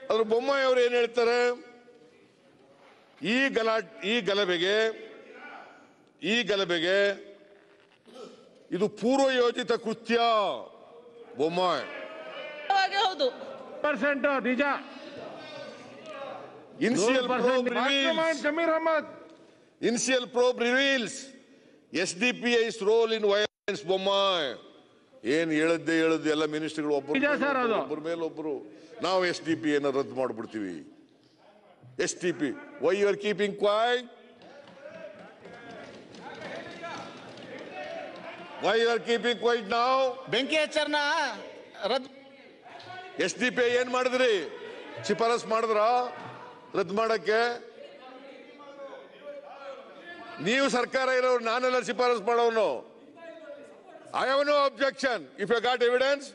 ಅದ್ರ ಬೊಮ್ಮಾಯಿ ಅವರು ಏನ್ ಹೇಳ್ತಾರೆ ಈ ಗಲಾಟ್ ಈ ಗಲಭೆಗೆ ಈ ಗಲಭೆಗೆ ಇದು ಪೂರ್ವ ಯೋಜಿತ ಕೃತ್ಯ ಬೊಮ್ಮಾಯಿ ಹಾಗೆ ಹೌದು ಪರ್ಸೆಂಟ್ ನಿಜ initial probe master Zameer Ahmad initial probe reveals S D P I's role in violence Bommai ಏನ್ ಹೇಳದ್ದೆ ಹೇಳದ್ದೆ ಎಲ್ಲ ಮಿನಿಸ್ಟರ್ಗಳು ಒಬ್ಬರು ನಿಜ ಸರ್ ಅದು. ಒಬ್ಬರ ಮೇಲೆ ಒಬ್ರು ನಾವು ಎಸ್ ಡಿ ಪಿ ಅನ್ನ ರದ್ದು ಮಾಡ್ಬಿಡ್ತೀವಿ S T P why you are keeping quiet why you are keeping quiet ನಾವು ಬೆಂಕಿ ಹಚ್ಚರ್ನ ರದ್ದು ಎಸ್ ಡಿ ಪಿ ಏನ್ ಮಾಡಿದ್ರಿ ಶಿಫಾರಸ್ ಮಾಡಿದ್ರ ರದ್ದು ಮಾಡಕ್ಕೆ ನೀವು ಸರ್ಕಾರ ಇರೋರು ನಾನೆಲ್ಲ ಶಿಫಾರಸ್ ಮಾಡೋನು I have no objection if you got evidence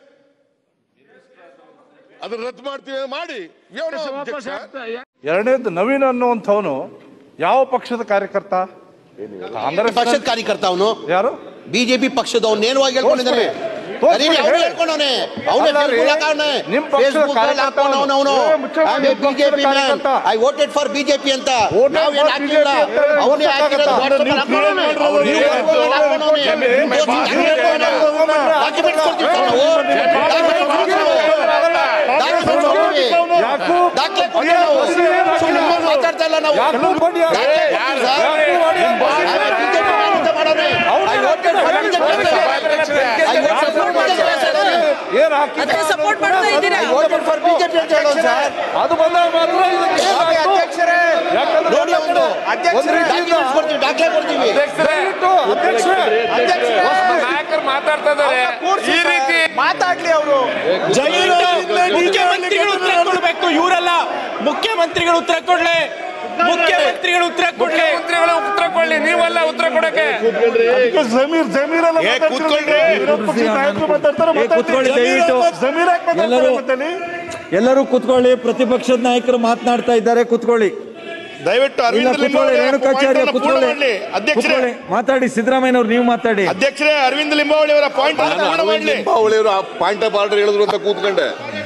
ಅದನ್ನ ರದ್ದು ಮಾಡ್ತೀವಿ ಅಂದ್ರೆ ಮಾಡಿ We have no ವಾಪಸ್ objection. ಆಗ್ತಾ- ಎರಡನೇದು ನವೀನ್ ಅನ್ನುವಂಥವನು ಯಾವ ಪಕ್ಷದ ಕಾರ್ಯಕರ್ತ ಕಾಂಗ್ರೆಸ್ ಪಕ್ಷದ ಕಾರ್ಯಕರ್ತ ಅವನು ಯಾರು ಬಿಜೆಪಿ ಪಕ್ಷದವನು ನೇರವಾಗಿ ಹೇಳ್ಕೊಂಡಿದ್ದಾನೆ ತೋರ್ಸ್ಬಿಡಿ, ಅದೇ ಅವ್ನು ಹೇಳಿ. ಹೇಳ್ಕೊಂಡವನೆ ಅವನೇ ಅಲ್ಲ ರೀ, ನಿಮ್ ಪಕ್ಷದ ಕಾರ್ಯಕರ್ತ ಅವನು ಅವನು. ಏ, ಮುಚ್ಚಮ್ಮ, ನಿಮ್ ಪಕ್ಷದ ಬಿಜೆಪಿ ಕಾರ್ಯಕರ್ತ. ಐ ವೋಟೆಡ್ ಫಾರ್ ಬಿಜೆಪಿ ಅಂತ Voted ನಾವೇನ್ for ಹಾಕಿಲ್ಲ BJP ಅಂತ ಅವನೇ ಹಾಕಿರೋದು ಗೊತ್ತಾಗತ್ತಾ? WhatsApp ಅಲ್ಲಿ ಹಾಕ್ಕೊಂಡವ್ನೆ. ಅವ್ರು ನೀವು ಏನ್ WhatsApp ಅಲ್ಲಿ ಹಾಕ್ಕೊಂಡವ್ನೆ. ಜಮೀರ್ ನೀವು Documents ಕೊಡ್ತೀವಿ ಸರ್ ನಾವು. Documents ಕೊಡ್ತೀವಿ. Documents ಕೊಡ್ತೀವಿ. ಯಾಕೂ ದಾಖಲೆ ಕೊಡ್ತೀವಿ ನಾವು. ಸುಮ್ನೆ ಮಾತಾಡ್ತಾ ಇಲ್ಲ ನಾವು ಯಾಕೂ ಕೊಡಿ ಅವ್ರು. ದಾಖಲೆ ಕೊಡ್ತೀವಿ ಸರ್. ಆಮೇಲೆ BJP ವಿರುದ್ಧ ಮಾಡೋನೆ. I voted for BJP ಅಂತ. I voted for BJP ಅಂತ ಹೇಳೋನೆ. ಏನ್ ಹಾಕಿ ಅದಕ್ಕೆ ಸಪೋರ್ಟ್ ಮಾಡ್ತಾ ಇದ್ದೀರಾ I voted for BJP ಅಂತ ಹೇಳೋನು ಸರ್. ಅದು ಬಂದಾಗ ಮಾತ್ರ ಇದಕ್ಕೆ ಏನ್ ಹಾಕು? ಯಾಕಂದ್ರೆ ನೋಡಿ ಒಂದು ಒಂದು ರೀತಿಯಿಂದ ಡಾಕ್ಯುಮೆಂಟ್ಸ್ ಕೊಡ್ತೀವಿ ದಾಖಲೆ ಕೊಡ್ತೀವಿ ದಯವಿಟ್ಟು ಅಧ್ಯಕ್ಷರೇ ನಾಯಕರು ಮಾತಾಡ್ತಾ ಇದ್ದಾರೆ ಈ ರೀತಿ ಮಾತಾಡ್ಲಿ ಅವರು ಮುಖ್ಯಮಂತ್ರಿಗಳು ಉತ್ತರ ಕೊಡ್ಬೇಕು ಇವರಲ್ಲ ಮುಖ್ಯಮಂತ್ರಿಗಳು ಉತ್ತರ ಕೊಡ್ಲಿ ಮುಖ್ಯಮಂತ್ರಿಗಳು ಉತ್ತರ ಕೊಡ್ಲಿ ಮುಖ್ಯಮಂತ್ರಿಗಳು ಉತ್ತರ ಕೊಡ್ಲಿ ನೀವಲ್ಲ ಉತ್ತರ ಕೊಡಕ್ಕೆ ಜಮೀರ್ ಜಮೀರ್ ಎಲ್ಲ ಮಾತಾಡ್ತಿರೋದು. ವಿರೋಧ ಪಕ್ಷದ ನಾಯಕರು ಮಾತಾಡ್ತಾರೆ, ಕೂತ್ಕೊಳ್ಳಿ ಮಾತಾಡ್ಲಿ. ದಯವಿಟ್ಟು. ಜಮೀರ್ ಯಾಕೆ ಮಾತಾಡ್ತಾರೆ ಎಲ್ಲರೂ- ಮತ್ತಲ್ಲಿ? ಎಲ್ಲರೂ ಕೂತ್ಕೊಳ್ಳಿ ಪ್ರತಿಪಕ್ಷದ ನಾಯಕರು ಮಾತನಾಡ್ತಾ ಇದ್ದಾರೆ ಕೂತ್ಕೊಳ್ಳಿ ದಯವಿಟ್ಟು ಇಲ್ಲ ಅರವಿಂದ್ ಕೂತ್ಕೊಳ್ಳಿ ರೇಣುಕಾಚಾರ್ಯ ಕೂತ್ಕೊಳ್ಳಿ ಅಧ್ಯಕ್ಷರೇ ಕೂತ್ಕೊಳ್ಳಿ ಮಾತಾಡಿ ಸಿದ್ದರಾಮಯ್ಯನವ್ರು ನೀವು ಮಾತಾಡಿ ಅಧ್ಯಕ್ಷರೇ ಅರವಿಂದ್ ಲಿಂಬಾವಳಿ ಅವರ ಪಾಯಿಂಟ್ ಪೂರ್ಣ ಮಾಡಲಿ ಅವಳಿಯವರು ಪಾಯಿಂಟ್ ಆಫ್ ಆರ್ಡರ್ ಹೇಳಿದ್ರು ಅಂತ ಕೂತ್ಕೊಂಡೆ